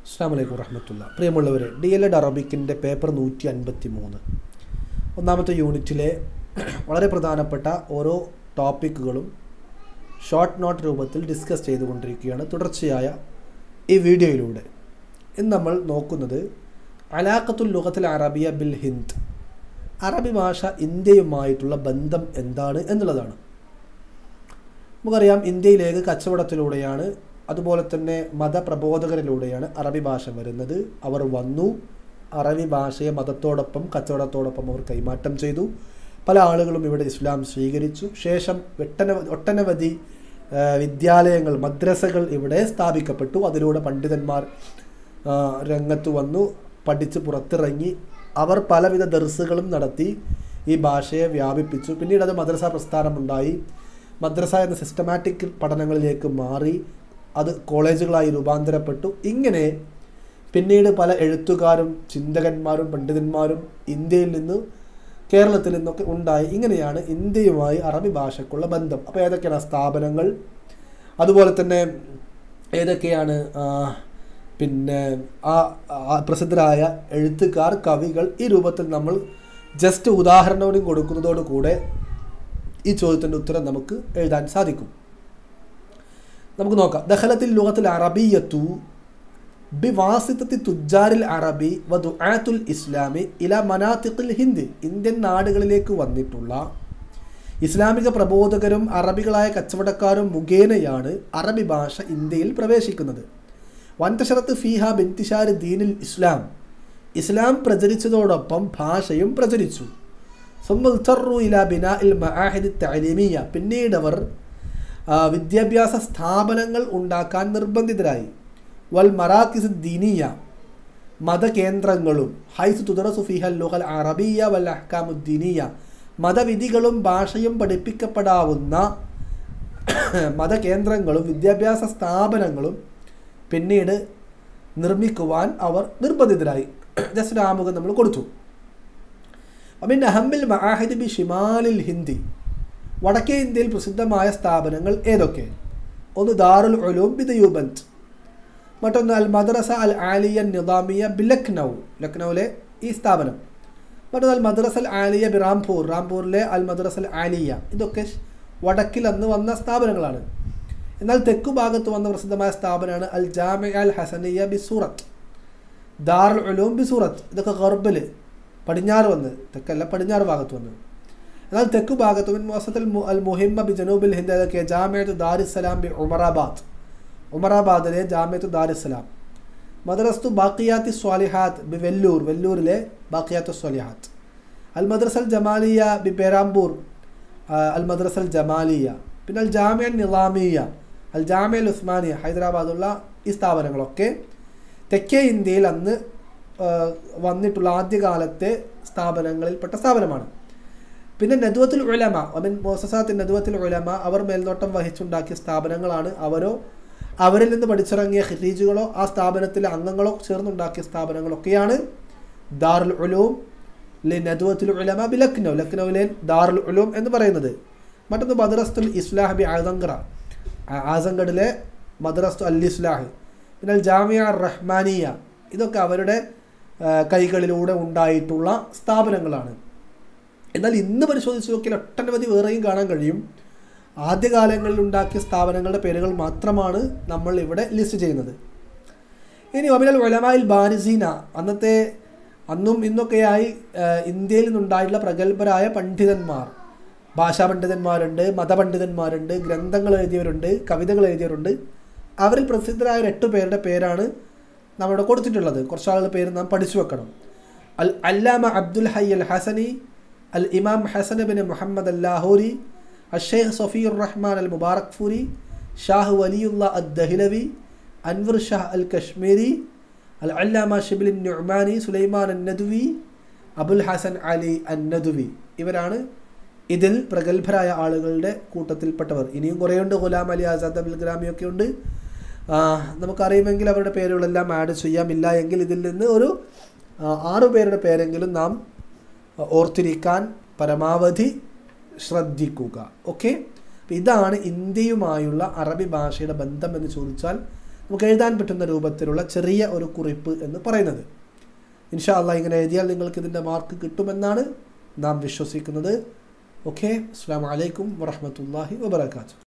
അസ്സാം വലൈക്കും വറഹമത്തുള്ള പ്രിയമുള്ളവരെ ഡി എൽ എഡ് അറബിക്കിൻ്റെ പേപ്പർ നൂറ്റി അൻപത്തി മൂന്ന് ഒന്നാമത്തെ യൂണിറ്റിലെ വളരെ പ്രധാനപ്പെട്ട ഓരോ ടോപ്പിക്കുകളും ഷോർട്ട് നോട്ട് രൂപത്തിൽ ഡിസ്കസ് ചെയ്തുകൊണ്ടിരിക്കുകയാണ് തുടർച്ചയായ ഈ വീഡിയോയിലൂടെ ഇന്ന് നമ്മൾ നോക്കുന്നത് അലാഖത്തുൽ ലുഹത്തിൽ അറബിയ ബിൽ ഹിന്ദ് അറബി ഭാഷ ഇന്ത്യയുമായിട്ടുള്ള ബന്ധം എന്താണ് എന്നുള്ളതാണ് നമുക്കറിയാം ഇന്ത്യയിലേക്ക് കച്ചവടത്തിലൂടെയാണ് അതുപോലെ തന്നെ മതപ്രബോധകരിലൂടെയാണ് അറബി ഭാഷ വരുന്നത് അവർ വന്നു അറബി ഭാഷയെ മതത്തോടൊപ്പം കച്ചവടത്തോടൊപ്പം അവർ കൈമാറ്റം ചെയ്തു പല ആളുകളും ഇവിടെ ഇസ്ലാം സ്വീകരിച്ചു ശേഷം ഒട്ടന ഒട്ടനവധി ആ, വിദ്യാലയങ്ങൾ മദ്രസകൾ ഇവിടെ സ്ഥാപിക്കപ്പെട്ടു അതിലൂടെ പണ്ഡിതന്മാർ ആ, രംഗത്ത് വന്നു പഠിച്ച് പുറത്തിറങ്ങി അവർ പലവിധ ദർസുകളും നടത്തി ഈ ഭാഷയെ വ്യാപിപ്പിച്ചു പിന്നീട് അത് മദ്രസ പ്രസ്ഥാനമുണ്ടായി മദ്രസ എന്ന സിസ്റ്റമാറ്റിക് പഠനങ്ങളിലേക്ക് മാറി അത് കോളേജുകളായി രൂപാന്തരപ്പെട്ടു ഇങ്ങനെ പിന്നീട് പല എഴുത്തുകാരും ചിന്തകന്മാരും പണ്ഡിതന്മാരും ഇന്ത്യയിൽ നിന്ന് കേരളത്തിൽ നിന്നൊക്കെ ഉണ്ടായി ഇങ്ങനെയാണ് ഇന്ത്യയുമായി അറബി ഭാഷയ്ക്കുള്ള ബന്ധം അപ്പോൾ ഏതൊക്കെയാണ് ആ സ്ഥാപനങ്ങൾ അതുപോലെ തന്നെ ഏതൊക്കെയാണ് ആ, പിന്നെ ആ ആ പ്രസിദ്ധരായ എഴുത്തുകാർ കവികൾ ഈ രൂപത്തിൽ നമ്മൾ ജസ്റ്റ് ഉദാഹരണവും കൊടുക്കുന്നതോട് കൂടെ ഈ ചോദ്യത്തിൻ്റെ ഉത്തരം നമുക്ക് എഴുതാൻ സാധിക്കും നമുക്ക് നോക്കാം ദഹലത്തിൽ ലോകത്തിൽ അറബിയത്തു ബിവാസിത്തത്തി തുജാരിൽ അറബി വദുആത്തുൽ ഇസ്ലാമി ഇല മനാത്തിഖിൽ ഹിന്ദ് ഇന്ത്യൻ നാടുകളിലേക്ക് വന്നിട്ടുള്ള ഇസ്ലാമിക പ്രബോധകരും അറബികളായ കച്ചവടക്കാരും മുഖേനയാണ് അറബി ഭാഷ ഇന്ത്യയിൽ പ്രവേശിക്കുന്നത് വൻതഷറത്ത് ഫീഹ ബിന്തിഷാർ ദീനിൽ ഇസ്ലാം ഇസ്ലാം പ്രചരിച്ചതോടൊപ്പം ഭാഷയും പ്രചരിച്ചു സുമുൽത്തറു ഇല ബിനാ ഇൽ മഹാഹിദ് തലീമിയ പിന്നീട് അവർ ആ, വിദ്യാഭ്യാസ സ്ഥാപനങ്ങൾ ഉണ്ടാക്കാൻ നിർബന്ധിതരായി വൽ മറാക്കിസ് ദീനിയ മതകേന്ദ്രങ്ങളും ഹൈസ് തുദറസു ഫിഹൽ ലുഹൽ അറബിയ വൽ അഹ്കാമുദ്ദീനിയ മതവിധികളും ഭാഷയും പഠിപ്പിക്കപ്പെടാവുന്ന മതകേന്ദ്രങ്ങളും വിദ്യാഭ്യാസ സ്ഥാപനങ്ങളും പിന്നീട് നിർമ്മിക്കുവാൻ അവർ നിർബന്ധിതരായി ജസ്റ്റ് ഒരു ആമുഖം നമ്മൾ കൊടുത്തു അമിൻ അഹമ്മിൽ മഹാഹിദ് ബി ഷിമാലിൽ ഹിന്ദി വടക്കേ ഇന്ത്യയിൽ പ്രസിദ്ധമായ സ്ഥാപനങ്ങൾ ഏതൊക്കെ ഒന്ന് ദാറുൽ ഉലൂം ബി ദയൂബന്ത് മറ്റൊന്ന് അൽ മദ്രസ അൽ ആലിയ നിദാമിയ ബി ലക്നൗ ലക്നൗവിലെ ഈ സ്ഥാപനം മറ്റൊന്ന് അൽ മദ്രസ അൽ ആലിയ ബി റാംപൂർ റാംപൂരിലെ അൽ മദ്രസ അൽ ആലിയ ഇതൊക്കെ വടക്കിൽ അന്ന് വന്ന സ്ഥാപനങ്ങളാണ് എന്നാൽ തെക്കു ഭാഗത്ത് വന്ന പ്രസിദ്ധമായ സ്ഥാപനമാണ് അൽ ജാമിയ അൽ ഹസനിയ ബി സൂറത്ത് ദാറുൽ ഉലൂം ബി സൂറത്ത് ഇതൊക്കെ ഗർബിൽ പടിഞ്ഞാറ് വന്ന് തെക്കല്ല പടിഞ്ഞാറ് ഭാഗത്ത് വന്ന് എന്നാൽ തെക്കു ഭാഗത്ത് മിൻ മുഅസ്സസത്തുൽ മു- അൽ മുഹിമ്മ ബി ജനൂബിൽ ഹിന്ദ് ഏതൊക്കെ ജാമിയത്ത് ദാരുസലാം ബി ഉമറാബാദ് ഉമറാബാദിലെ ജാമിയത്ത് ദാരുസലാം മദ്രസ്തു ബാക്കിയാത്തി സ്വാലിഹാത്ത് ബി വെല്ലൂർ വെല്ലൂരിലെ ബാക്കിയാത്ത് സ്വാലിഹാത്ത് അൽ മദ്രസൽ ജമാലിയ ബി പേരാമ്പൂർ ആ, അൽ മദ്രസൽ ജമാലിയ പിന്നെ അൽ ജാമിയ നിലാമിയ അൽ ജാമിയ ഉസ്മാനിയ ഹൈദരാബാദുള്ള ഈ സ്ഥാപനങ്ങളൊക്കെ തെക്കേ ഇന്ത്യയിൽ അന്ന് ആ, വന്നിട്ടുള്ള ആദ്യകാലത്തെ സ്ഥാപനങ്ങളിൽപ്പെട്ട സ്ഥാപനമാണ് പിന്നെ നദുവത്തുൽ ഉലമ അമീൻ മോസസാത്ത് നദുവത്തുൽ ഉലമ അവർ മേൽനോട്ടം വഹിച്ചുണ്ടാക്കിയ സ്ഥാപനങ്ങളാണ് അവരോ അവരിൽ നിന്ന് പഠിച്ചിറങ്ങിയ ഖിരീജുകളോ ആ സ്ഥാപനത്തിലെ അംഗങ്ങളോ ചേർന്നുണ്ടാക്കിയ സ്ഥാപനങ്ങളൊക്കെയാണ് ദാറുൽ ഉലൂം ലി നദുവത്തുൽ ഉലമ ബി ലക്നൗ ലക്നൗവിലെ ദാറുൽ ഉലൂം എന്ന് പറയുന്നത് മറ്റൊന്ന് മദ്രസ്തുൽ ഇസ്ലാഹ് ബി ആസങ്കറ ആ- ആസങ്കഡിലെ മദ്രസ്തു അൽ ഇസ്ലാഹ് പിന്നെ അൽ ജാമിയ അർ റഹ്മാനിയ ഇതൊക്കെ അവരുടെ ആ, കൈകളിലൂടെ ഉണ്ടായിട്ടുള്ള സ്ഥാപനങ്ങളാണ് എന്നാൽ ഇന്ന് പരിശോധിച്ച് നോക്കിയാൽ ഒട്ടനവധി വേറെയും കാണാൻ കഴിയും ആദ്യകാലങ്ങളിൽ ഉണ്ടാക്കിയ സ്ഥാപനങ്ങളുടെ പേരുകൾ മാത്രമാണ് നമ്മൾ ഇവിടെ ലിസ്റ്റ് ചെയ്യുന്നത് ഇനി ഒമിനൽ ഒലമായിൽ ബാരിസീന അന്നത്തെ അന്നും ഇന്നൊക്കെയായി ആ, ഇന്ത്യയിൽ നിന്നുണ്ടായിട്ടുള്ള പ്രഗത്ഭരായ പണ്ഡിതന്മാർ ഭാഷാ പണ്ഡിതന്മാരുണ്ട് മതപണ്ഡിതന്മാരുണ്ട് ഗ്രന്ഥങ്ങൾ എഴുതിയവരുണ്ട് കവിതകൾ എഴുതിയവരുണ്ട് അവരിൽ പ്രസിദ്ധരായ ഒരു എട്ട് പേരുടെ പേരാണ് നമ്മളിവിടെ കൊടുത്തിട്ടുള്ളത് കുറച്ചാളുടെ പേര് നാം പഠിച്ചു വെക്കണം അൽ അല്ലാമ അബ്ദുൽ ഹൈ അൽ ഹസനി അൽ ഇമാം ഹസൻ ബിൻ മുഹമ്മദ് അൽ ലാഹോരി അഷേഖ് സഫീർ റഹ്മാൻ അൽ മുബാറക് ഫൂരി ഷാഹ് വലിയുള്ള അദ് ദഹിലവി അൻവർ ഷാഹ് അൽ കശ്മീരി അൽ അല്ലാമ ഷിബിലിൻ നുഅ്മാനി സുലൈമാൻ അൻ നദ്വി അബുൽ ഹസൻ അലി അൻ നദ്വി ഇവരാണ് ഇതിൽ പ്രഗത്ഭരായ ആളുകളുടെ കൂട്ടത്തിൽപ്പെട്ടവർ ഇനിയും കുറേയുണ്ട് ഗുലാം അലി ആസാദ് അബുൽ ഗ്രാമിയൊക്കെ ഉണ്ട് ആ, നമുക്കറിയുമെങ്കിൽ അവരുടെ പേരുകളെല്ലാം ആഡ് ചെയ്യാം ഇല്ല എങ്കിൽ ഇതിൽ നിന്ന് ഒരു ആ, ആറു പേരുടെ പേരെങ്കിലും നാം ഓർത്തിരിക്കാൻ പരമാവധി ശ്രദ്ധിക്കുക ഓക്കെ ഇതാണ് ഇന്ത്യയുമായുള്ള അറബി ഭാഷയുടെ ബന്ധം എന്ന് ചോദിച്ചാൽ നമുക്ക് എഴുതാൻ പറ്റുന്ന രൂപത്തിലുള്ള ചെറിയ ഒരു കുറിപ്പ് എന്ന് പറയുന്നത് ഇൻഷാ അള്ളാ ഇങ്ങനെ എഴുതിയാൽ നിങ്ങൾക്ക് ഇതിൻ്റെ മാർക്ക് കിട്ടുമെന്നാണ് നാം വിശ്വസിക്കുന്നത് ഓക്കെ അസ്സാം വലൈക്കും വറഹമത്തല്ലാഹി വബർക്കാത്തു